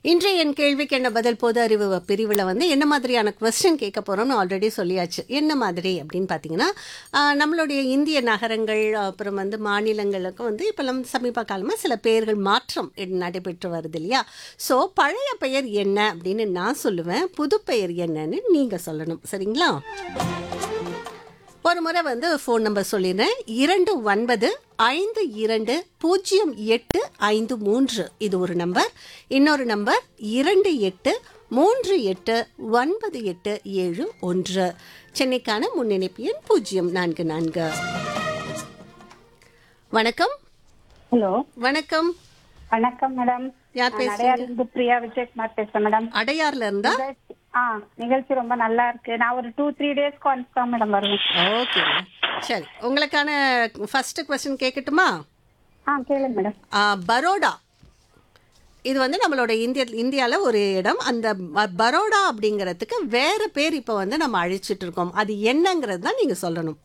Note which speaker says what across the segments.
Speaker 1: இன்றைய என் கேள்விக்கு என்ன பதில் பொது அறிவு பிரிவில் வந்து என்ன மாதிரியான கொஸ்டின் கேட்க போகிறோம்னு ஆல்ரெடி சொல்லியாச்சு என்ன மாதிரி அப்படின்னு பார்த்தீங்கன்னா ஆஹ், நம்மளுடைய இந்திய நகரங்கள் அப்புறம் வந்து மாநிலங்களுக்கு வந்து இப்போ நம்ம சமீப காலமாக சில பெயர்கள் மாற்றம் நடைபெற்று வருது இல்லையா ஸோ பழைய பெயர் என்ன அப்படின்னு நான் சொல்லுவேன் புது பெயர் என்னன்னு நீங்கள் சொல்லணும் சரிங்களா ஒரு முறை வந்து ஃபோன் நம்பர் சொல்லிடுறேன் இரண்டு ஒன்பது ஐந்து இரண்டு பூஜ்ஜியம் எட்டு ஐந்து மூன்று இது ஒரு நம்பர் இன்னொரு நம்பர் இரண்டு எட்டு மூன்று எட்டு ஒன்பது எட்டு ஏழு ஒன்று சென்னைக்கான முன்னிணைப்பு எண் பூஜ்ஜியம் நான்கு நான்கு வணக்கம்
Speaker 2: ஹலோ
Speaker 1: வணக்கம்
Speaker 2: வணக்கம் மேடம்
Speaker 1: யார்
Speaker 2: நான்
Speaker 1: பேசுறீங்க?
Speaker 2: அடையாறிலிருந்து பிரியா விஜயகுமார் பேசுறேன் மேடம்
Speaker 1: அடையார்ல இருந்தா
Speaker 2: நிகழ்ச்சி- ஆ நிகழ்ச்சி ரொம்ப நல்லா இருக்கு நான் ஒரு டூ த்ரீ டேஸ்க்கு ஒன்ஸ் தான் மேடம் வருவேன்
Speaker 1: ஓகே சரி உங்களுக்கான ஃபர்ஸ்ட் கொஸ்டின் கேட்கட்டுமா
Speaker 2: ஆ கேளுங்க மேடம்
Speaker 1: ஆ, பரோடா இது வந்து நம்மளோட இந்திய இந்தியாவில் ஒரு இடம் அந்த ப- பரோடா அப்படிங்கிறதுக்கு வேற பேர் இப்போ வந்து நம்ம அழிச்சிட்டு இருக்கோம் அது என்னங்கிறது தான் நீங்கள் சொல்லணும்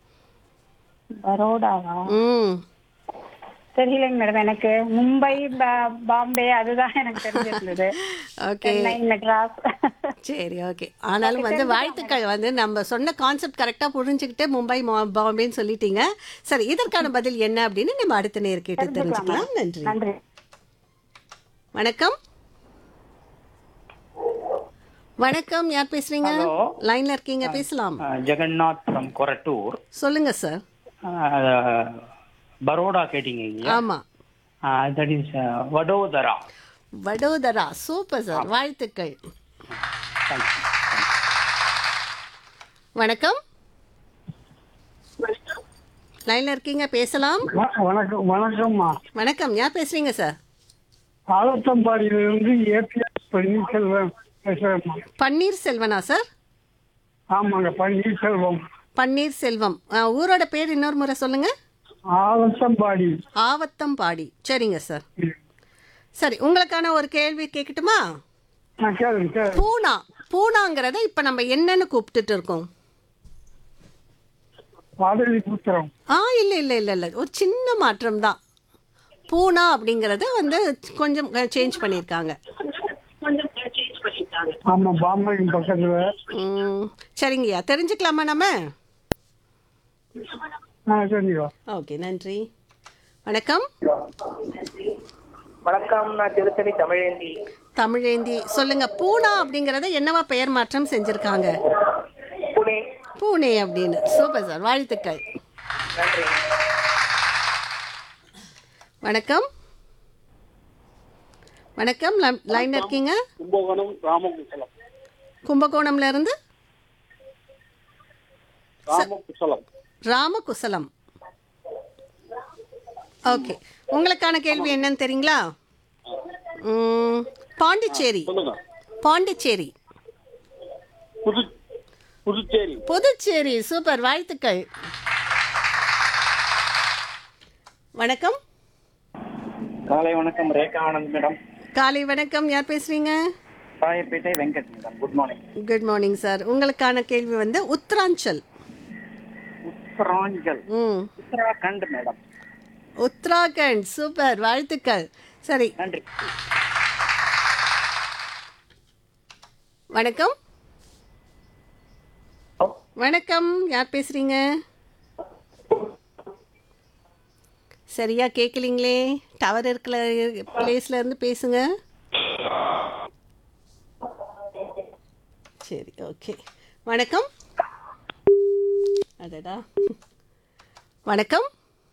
Speaker 2: பரோடாவா
Speaker 1: ம்
Speaker 2: தெரியலைங்க மேடம் எனக்கு மும்பை பா- பாம்பே அதுதான் எனக்கு தெரிஞ்சிருந்தது
Speaker 1: ஓகே
Speaker 2: சென்னை மெட்ராஸ்
Speaker 1: சரி ஓகே ஆனாலும் வந்து வாழ்த்துக்கள் வந்து நம்ம சொன்ன கான்செப்ட் கரெக்டாக புரிஞ்சுக்கிட்டு மும்பை மோ- பாம்பேன்னு சொல்லிட்டீங்க சரி இதற்கான பதில் என்ன அப்படின்னு நம்ம அடுத்த நேர் கேட்டு தெரிஞ்சுக்கலாம் நன்றி
Speaker 2: நன்றி
Speaker 1: வணக்கம் வணக்கம் யார் பேசுறீங்க
Speaker 3: Hello.
Speaker 1: லைன்ல இருக்கீங்க பேசலாம்
Speaker 3: Uh, Jagannath from Korattur.
Speaker 1: சொல்லுங்க சார்
Speaker 3: Uh, பரோடா கேட்டீங்க இல்லையா
Speaker 1: ஆமா
Speaker 3: that is Vadodara
Speaker 1: Vadodara super sir வாழ்த்துக்கள் வணக்கம் லைன்ல இருக்கீங்க பேசலாம்
Speaker 4: வ- வணக்கம் வணக்கம்மா
Speaker 1: வணக்கம் யார் பேசுறீங்க சார்
Speaker 4: ஆலத்தம்பாடியிலிருந்து ஏபிஎஸ் பன்னீர்செல்வம் பேசுறேம்மா
Speaker 1: பன்னீர் செல்வனா சார்
Speaker 4: ஆமாங்க பன்னீர்செல்வம்
Speaker 1: பன்னீர் செல்வம் ஆ, ஊரோட பேர் இன்னொரு முறை சொல்லுங்க
Speaker 4: ஆலத்தம்பாடி
Speaker 1: ஆவத்தம்பாடி சரிங்க சார் சரி உங்களுக்கான ஒரு கேள்வி கேட்கட்டுமா
Speaker 4: நான் கேளுங்க கேளுங்க
Speaker 1: பூனா பூனாங்கிறத இப்ப நம்ம என்னன்னு கூப்பிட்டுட்டு இருக்கோம்
Speaker 4: பாடலி புத்திரம்
Speaker 1: ஆ இல்லை இல்லை இல்லை இல்லை ஒரு சின்ன மாற்றம் தான் பூனா அப்படிங்கிறத வந்து கொஞ்சம் சேஞ்ச் பண்ணியிருக்காங்க
Speaker 4: ஆமா பாம்பேக்கு பக்கத்துல
Speaker 1: ம், சரிங்கய்யா தெரிஞ்சுக்கலாமா நம்ம
Speaker 4: ஆ சரிங்க
Speaker 1: ஓகே நன்றி வணக்கம்
Speaker 5: வணக்கம் நான் திருத்தணி தமிழேந்தி
Speaker 1: தமிழேந்தி சொல்லுங்க பூனா அப்படிங்கிறத என்னவா பெயர் மாற்றம் செஞ்சிருக்காங்க
Speaker 5: புனே
Speaker 1: பூனே அப்படின்னு சூப்பர் சார் வாழ்த்துக்கள்
Speaker 5: நன்றி
Speaker 1: வணக்கம் வணக்கம் ல- லைன்ல இருக்கீங்க
Speaker 4: கும்பகோணம் ராமகுசலம்
Speaker 1: கும்பகோணம்ல இருந்து
Speaker 4: ராமகுசலம்
Speaker 1: ராமகுசலம் ஓகே உங்களுக்கான கேள்வி என்னன்னு தெரியுங்களா ம், பாண்டிச்சேரி பாண்டிச்சேரி
Speaker 4: புது புதுச்சேரி
Speaker 1: புதுச்சேரி சூப்பர் வாழ்த்துக்கள் வணக்கம்
Speaker 3: காலை வணக்கம் ரேகா ஆனந்த் மேடம்
Speaker 1: காலை வணக்கம் யார் பேசுறீங்க
Speaker 3: Royapettah Venkat madam good morning
Speaker 1: good morning sir உங்களுக்கான கேள்வி வந்து உத்தராஞ்சல்
Speaker 3: உத்தராஞ்சல்
Speaker 1: ம்
Speaker 3: உத்தராகண்ட் மேடம்
Speaker 1: உத்தராகண்ட் சூப்பர் வாழ்த்துக்கள் சரி
Speaker 3: நன்றி
Speaker 1: வணக்கம் வணக்கம் யார் பேசுறீங்க சரியா கேட்கலீங்களே டவர் இருக்கிற பிளேஸ்ல இருந்து பேசுங்க சரி ஓகே வணக்கம் அடடா வணக்கம்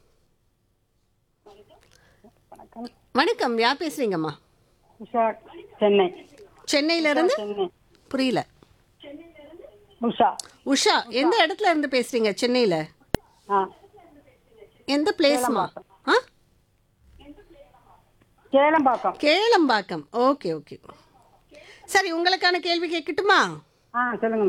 Speaker 1: வணக்கம் யார் பேசுறீங்கம்மா
Speaker 2: உஷா சென்னை
Speaker 1: சென்னையில இருந்து
Speaker 2: சென்னை
Speaker 1: புரியல
Speaker 2: உஷா
Speaker 1: உஷா எந்த இடத்துல இருந்து பேசுறீங்க சென்னையில
Speaker 2: ஆ
Speaker 1: எந்த பிளேஸ்மா ஆ
Speaker 2: கேளம்பாக்கம்
Speaker 1: கேளம்பாக்கம் ஓகே ஓகே சரி உங்களுக்கான கேள்வி கேட்கட்டுமா
Speaker 2: ஆ சொல்லுங்க